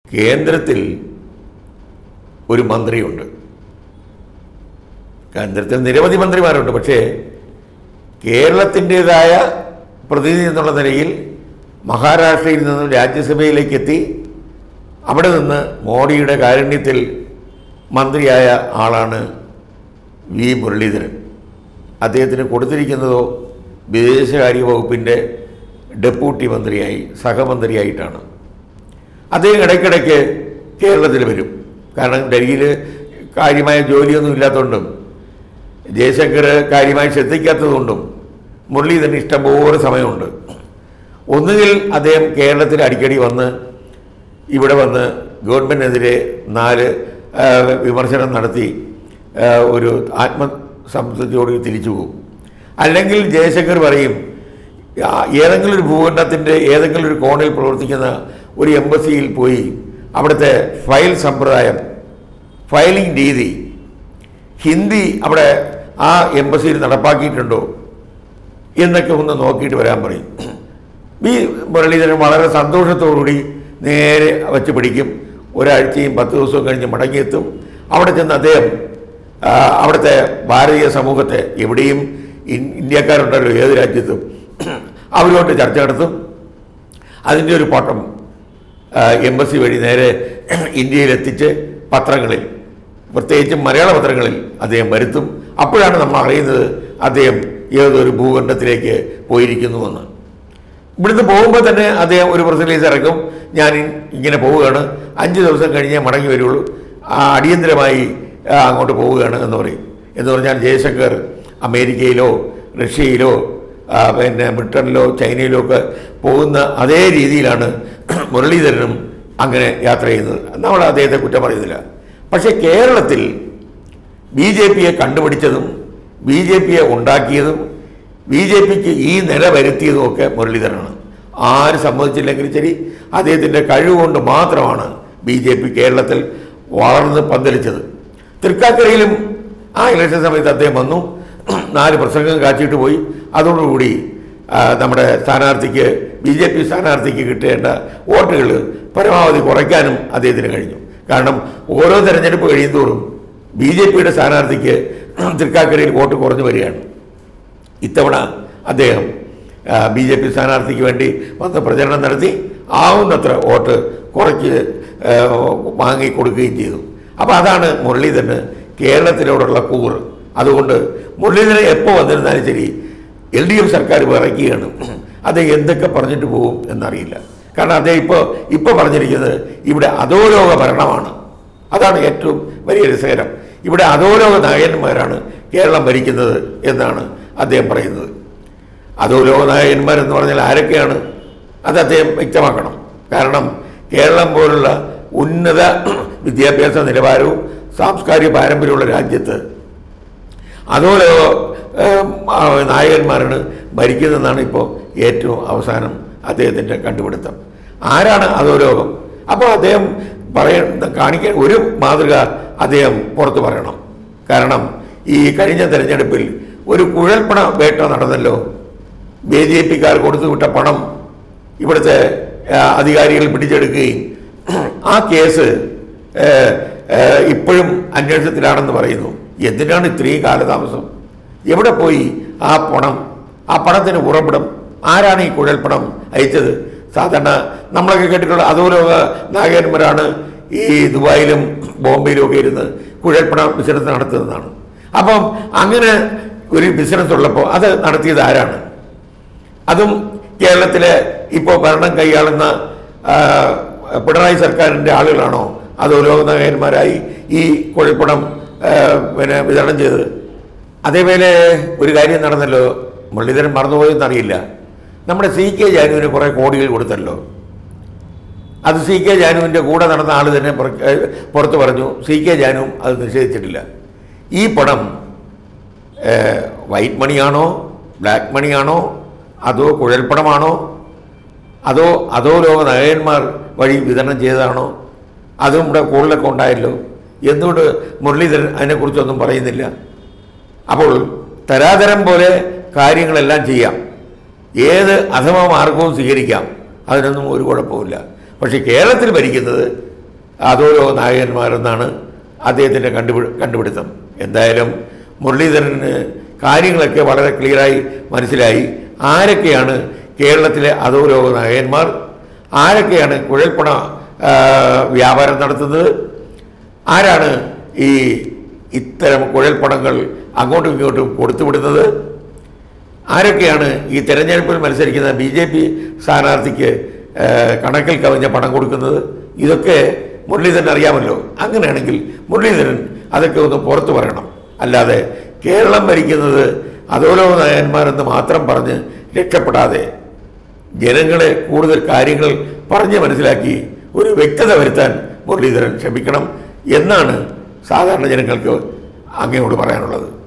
കേന്ദ്രത്തിൽ ഒരു മന്ത്രിയുണ്ട് കേന്ദ്രത്തിൽ നിരവധി മന്ത്രിമാരുണ്ട് പക്ഷേ കേരളത്തിൻ്റെതായ പ്രതിനിധി എന്നുള്ള നിലയിൽ മഹാരാഷ്ട്രയിൽ നിന്നും രാജ്യസഭയിലേക്ക് എത്തി അവിടെ നിന്ന് മോഡിയുടെ കാരുണ്യത്തിൽ മന്ത്രിയായ ആളാണ് വി മുരളീധരൻ അദ്ദേഹത്തിന് കൊടുത്തിരിക്കുന്നതോ വിദേശകാര്യ വകുപ്പിൻ്റെ ഡെപ്യൂട്ടി മന്ത്രിയായി സഹമന്ത്രിയായിട്ടാണ് അദ്ദേഹം ഇടയ്ക്കിടയ്ക്ക് കേരളത്തിൽ വരും കാരണം ഡൽഹിയിൽ കാര്യമായ ജോലിയൊന്നും ഇല്ലാത്തതുകൊണ്ടും ജയശങ്കർ കാര്യമായി ശ്രദ്ധിക്കാത്തതുകൊണ്ടും മുരളീധരന് ഇഷ്ടംപോലെ സമയമുണ്ട് ഒന്നുകിൽ അദ്ദേഹം കേരളത്തിൽ അടിക്കടി വന്ന് ഇവിടെ വന്ന് ഗവൺമെൻറ്റിനെതിരെ നാല് ആ, വിമർശനം നടത്തി ആ, ഒരു ആത്മസംതൃപ്തിയോട് തിരിച്ചു പോകും അല്ലെങ്കിൽ ജയശങ്കർ പറയും ആ, ഏതെങ്കിലും ഒരു ഭൂഖണ്ഡത്തിൻ്റെ ഏതെങ്കിലും ഒരു കോണിൽ പ്രവർത്തിക്കുന്ന ഒരു എംബസിയിൽ പോയി അവിടുത്തെ ഫയൽ സമ്പ്രദായം ഫയലിംഗ് രീതി ഹിന്ദി അവിടെ ആ എംബസിയിൽ നടപ്പാക്കിയിട്ടുണ്ടോ എന്നൊക്കെ ഒന്ന് നോക്കിയിട്ട് വരാൻ പറയും വി മുരളീധരൻ വളരെ സന്തോഷത്തോടുകൂടി നേരെ വച്ച് പിടിക്കും ഒരാഴ്ചയും പത്ത് ദിവസവും കഴിഞ്ഞ് മടങ്ങിയെത്തും അവിടെ ചെന്ന് അദ്ദേഹം ആ, അവിടുത്തെ ഭാരതീയ സമൂഹത്തെ എവിടെയും ഇൻ- ഇന്ത്യക്കാരുണ്ടല്ലോ ഏത് രാജ്യത്തും അവരുമായിട്ട് ചർച്ച നടത്തും അതിൻ്റെ ഒരു പട്ടം ആ, എംബസി വഴി നേരെ ഇന്ത്യയിലെത്തിച്ച് പത്രങ്ങളിൽ പ്രത്യേകിച്ചും മലയാള പത്രങ്ങളിൽ അദ്ദേഹം വരുത്തും അപ്പോഴാണ് നമ്മൾ അറിയുന്നത് അദ്ദേഹം ഏതൊരു ഭൂഖണ്ഡത്തിലേക്ക് പോയിരിക്കുന്നുവെന്ന് ഇവിടുന്ന് പോകുമ്പോൾ തന്നെ അദ്ദേഹം ഒരു പ്രസ് റിലീസ് ഇറക്കും ഞാൻ ഇ- ഇങ്ങനെ പോവുകയാണ് അഞ്ച് ദിവസം കഴിഞ്ഞേ മടങ്ങി വരുള്ളൂ ആ, അടിയന്തരമായി ആ, അങ്ങോട്ട് പോവുകയാണ് എന്ന് പറയും എന്ന് പറഞ്ഞാൽ ജയശങ്കർ അമേരിക്കയിലോ റഷ്യയിലോ ആ, പിന്നെ ബ്രിട്ടനിലോ ചൈനയിലോ ഒക്കെ പോകുന്ന അതേ രീതിയിലാണ് മുരളീധരനും അങ്ങനെ യാത്ര ചെയ്യുന്നത് നമ്മൾ അദ്ദേഹത്തെ കുറ്റം പറയുന്നില്ല പക്ഷേ കേരളത്തിൽ ബി ജെ പിയെ കണ്ടുപിടിച്ചതും ബി ജെ പിയെ ഉണ്ടാക്കിയതും ബി ജെ പിക്ക് ഈ നില വരുത്തിയതും ഒക്കെ മുരളീധരനാണ് ആര് സമ്മതിച്ചില്ലെങ്കിൽ ശരി അദ്ദേഹത്തിൻ്റെ കഴിവുകൊണ്ട് മാത്രമാണ് ബി ജെ പി കേരളത്തിൽ വളർന്ന് പന്തലിച്ചത് തൃക്കാക്കരയിലും ആ ഇലക്ഷൻ സമയത്ത് അദ്ദേഹം വന്നു നാല് പ്രസംഗം കാച്ചിട്ട് പോയി അതോടുകൂടി ആ, നമ്മുടെ സ്ഥാനാർത്ഥിക്ക് ബി ജെ പി സ്ഥാനാർത്ഥിക്ക് കിട്ടേണ്ട വോട്ടുകൾ പരമാവധി കുറയ്ക്കാനും അദ്ദേഹത്തിന് കഴിഞ്ഞു കാരണം ഓരോ തെരഞ്ഞെടുപ്പ് കഴിയുന്തോറും ബി ജെ പിയുടെ സ്ഥാനാർത്ഥിക്ക് തൃക്കാക്കരയിൽ വോട്ട് കുറഞ്ഞു വരികയാണ് ഇത്തവണ അദ്ദേഹം ബി ജെ പി സ്ഥാനാർത്ഥിക്ക് വേണ്ടി വന്ന് പ്രചരണം നടത്തി ആവുന്നത്ര വോട്ട് കുറയ്ക്ക് ആ, വാങ്ങി കൊടുക്കുകയും ചെയ്തു അപ്പോൾ അതാണ് മുരളീധരന് കേരളത്തിലോടുള്ള കൂറ് അതുകൊണ്ട് മുരളീധരൻ എപ്പോൾ വന്നിരുന്നാലും ശരി എൽ ഡി എഫ് സർക്കാർ വിറയ്ക്കുകയാണ് അദ്ദേഹം എന്തൊക്കെ പറഞ്ഞിട്ട് പോകും എന്നറിയില്ല കാരണം അദ്ദേഹം ഇപ്പോൾ ഇപ്പോൾ പറഞ്ഞിരിക്കുന്നത് ഇവിടെ അധോലോക ഭരണമാണ് അതാണ് ഏറ്റവും വലിയ രസകരം ഇവിടെ അധോലോക നായകന്മാരാണ് കേരളം ഭരിക്കുന്നത് എന്നാണ് അദ്ദേഹം പറയുന്നത് അധോലോക നായകന്മാരെന്ന് പറഞ്ഞാൽ ആരൊക്കെയാണ് അത് അദ്ദേഹം വ്യക്തമാക്കണം കാരണം കേരളം പോലുള്ള ഉന്നത വിദ്യാഭ്യാസ നിലവാരവും സാംസ്കാരിക പാരമ്പര്യമുള്ള രാജ്യത്ത് അതുപോലെ ഏം, ആ, നായകന്മാരാണ് ഭരിക്കുന്നതെന്നാണ് ഇപ്പോൾ ഏറ്റവും അവസാനം അദ്ദേഹത്തിൻ്റെ കണ്ടുപിടുത്തം ആരാണ് അധോലോകം അപ്പോൾ അദ്ദേഹം പറയുന്ന കാണിക്കാൻ ഒരു മാതൃക അദ്ദേഹം പുറത്തു പറയണം കാരണം ഈ കഴിഞ്ഞ തെരഞ്ഞെടുപ്പിൽ ഒരു കുഴൽപ്പണ വേട്ട നടന്നല്ലോ ബി ജെ പിക്കാർ കൊടുത്തുവിട്ട പണം ഇവിടുത്തെ ആ, അധികാരികൾ പിടിച്ചെടുക്കുകയും ആ കേസ് ഏ, ഏ, ഇപ്പോഴും അന്വേഷണത്തിലാണെന്ന് പറയുന്നു എന്തിനാണ് ഇത്രയും കാലതാമസം എവിടെ പോയി ആ പണം ആ പണത്തിന് ഉറവിടം ആരാണ് ഈ കുഴൽപ്പണം അയച്ചത് സാധാരണ നമ്മളൊക്കെ കേട്ടിട്ടുള്ള അധോലോക നായകന്മാരാണ് ഈ ദുബായിലും ബോംബെയിലും ഒക്കെ ഇരുന്ന് കുഴൽപ്പണ ബിസിനസ് നടത്തുന്നതാണ് അപ്പം അങ്ങനെ ഒരു ബിസിനസ് ഉള്ളപ്പോൾ അത് നടത്തിയത് ആരാണ് അതും കേരളത്തിലെ ഇപ്പോൾ ഭരണം കൈയാളുന്ന ആ, പിണറായി സർക്കാരിൻ്റെ ആളുകളാണോ അതോ ലോകനായകന്മാരായി ഈ കുഴൽപ്പണം ആ, പിന്നെ വിതരണം ചെയ്തത് അതേപോലെ ഒരു കാര്യം നടന്നല്ലോ മുരളീധരൻ മറന്നുപോയെന്നറിയില്ല നമ്മുടെ സി കെ ജാനുവിന് കുറേ കോടികൾ കൊടുത്തല്ലോ അത് സി കെ ജാനുവിൻ്റെ കൂടെ നടന്ന ആൾ തന്നെ പുറ- ഏ, പുറത്ത് പറഞ്ഞു സി കെ ജാനുവും അത് നിഷേധിച്ചിട്ടില്ല ഈ പണം ഏഹ്, വൈറ്റ് മണിയാണോ ബ്ലാക്ക് മണിയാണോ അതോ കുഴൽപ്പണമാണോ അതോ അതോ ലോക നായകന്മാർ വഴി വിതരണം ചെയ്തതാണോ അതും ഇവിടെ കൂടുതലൊക്കെ ഉണ്ടായല്ലോ എന്തുകൊണ്ട് മുരളീധരൻ അതിനെക്കുറിച്ചൊന്നും പറയുന്നില്ല അപ്പോൾ തരാതരം പോലെ കാര്യങ്ങളെല്ലാം ചെയ്യാം ഏത് അധമ മാർഗവും സ്വീകരിക്കാം അതിനൊന്നും ഒരു കുഴപ്പമില്ല പക്ഷേ കേരളത്തിൽ ഭരിക്കുന്നത് അതോരോ നായകന്മാരെന്നാണ് അദ്ദേഹത്തിൻ്റെ കണ്ടുപിടി കണ്ടുപിടുത്തം എന്തായാലും മുരളീധരന് കാര്യങ്ങളൊക്കെ വളരെ ക്ലിയറായി മനസ്സിലായി ആരൊക്കെയാണ് കേരളത്തിലെ അതോരോ നായകന്മാർ ആരൊക്കെയാണ് കുഴൽപ്പണ ആ, വ്യാപാരം നടത്തുന്നത് ആരാണ് ഈ ഇത്തരം കുഴൽപ്പണങ്ങൾ അങ്ങോട്ടും ഇങ്ങോട്ടും കൊടുത്തുവിടുന്നത് ആരൊക്കെയാണ് ഈ തെരഞ്ഞെടുപ്പിൽ മത്സരിക്കുന്ന ബി ജെ പി സ്ഥാനാർത്ഥിക്ക് ആ, കണക്കിൽ കവിഞ്ഞ പണം കൊടുക്കുന്നത് ഇതൊക്കെ മുരളീധരൻ അറിയാമല്ലോ അങ്ങനെയാണെങ്കിൽ മുരളീധരൻ അതൊക്കെ ഒന്ന് പുറത്തു പറയണം അല്ലാതെ കേരളം ഭരിക്കുന്നത് അതോരോ നയന്മാരെന്ന് മാത്രം പറഞ്ഞ് രക്ഷപ്പെടാതെ ജനങ്ങളെ കൂടുതൽ കാര്യങ്ങൾ പറഞ്ഞ് മനസ്സിലാക്കി ഒരു വ്യക്തത വരുത്താൻ മുരളീധരൻ ശ്രമിക്കണം എന്നാണ് സാധാരണ ജനങ്ങൾക്ക് അങ്ങയോട് പറയാനുള്ളത്